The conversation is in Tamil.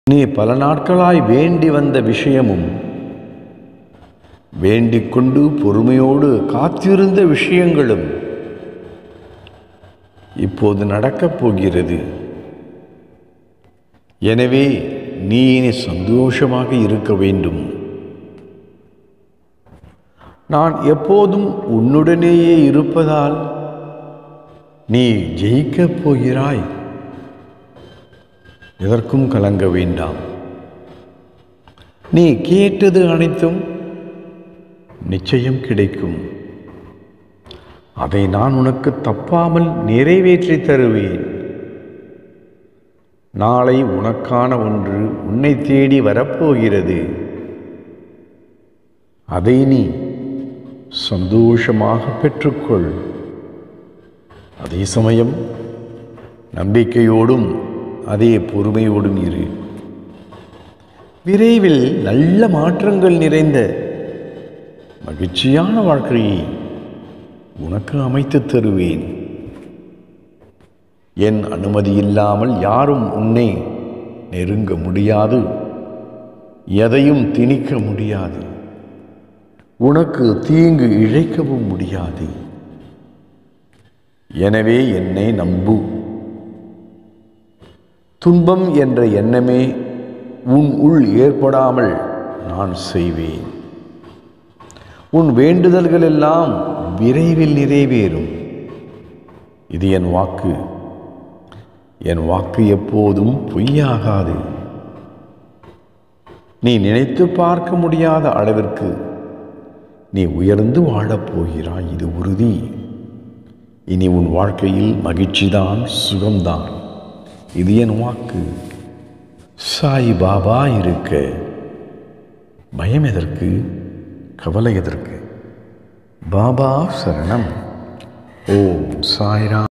நீ பல நாட்களாய் வேண்டி வந்த விஷயமும் வேண்டிக் கொண்டு பொறுமையோடு காத்திருந்த விஷயங்களும் இப்போது நடக்கப் போகிறது எனவே நீ இனி சந்தோஷமாக இருக்க வேண்டும் நான் எப்போதும் உன்னுடனேயே இருப்பதால் நீ ஜெயிக்கப் போகிறாய் எதற்கும் கலங்க வேண்டாம் நீ கேட்டது அனைத்தும் நிச்சயம் கிடைக்கும் அதை நான் உனக்கு தப்பாமல் நிறைவேற்றி தருவேன் நாளை உனக்கான ஒன்று உன்னை தேடி வரப்போகிறது அதை நீ சந்தோஷமாக பெற்றுக்கொள் அதே சமயம் நம்பிக்கையோடும் அதே பொறுமையோடும் இரு விரைவில் நல்ல மாற்றங்கள் நிறைந்த மகிழ்ச்சியான வாழ்க்கையை உனக்கு அமைத்துத் தருவேன் என் அனுமதி இல்லாமல் யாரும் உன்னை நெருங்க முடியாது எதையும் திணிக்க முடியாது உனக்கு தீங்கு இழைக்கவும் முடியாது எனவே என்னை நம்பு துன்பம் என்ற எண்ணமே உன் உள் ஏற்படாமல் நான் செய்வேன் உன் வேண்டுதல்கள் எல்லாம் விரைவில் நிறைவேறும் இது என் வாக்கு என் வாக்கு எப்போதும் பொய்யாகாது நீ நினைத்து பார்க்க முடியாத அளவிற்கு நீ உயர்ந்து வாழப் போகிறாய் இது உறுதி இனி உன் வாழ்க்கையில் மகிழ்ச்சிதான் சுகம்தான் இது என் வாக்கு சாய் பாபா இருக்க பயம் எதற்கு கவலை எதற்கு பாபா சரணம் ஓம் சாய்ராம்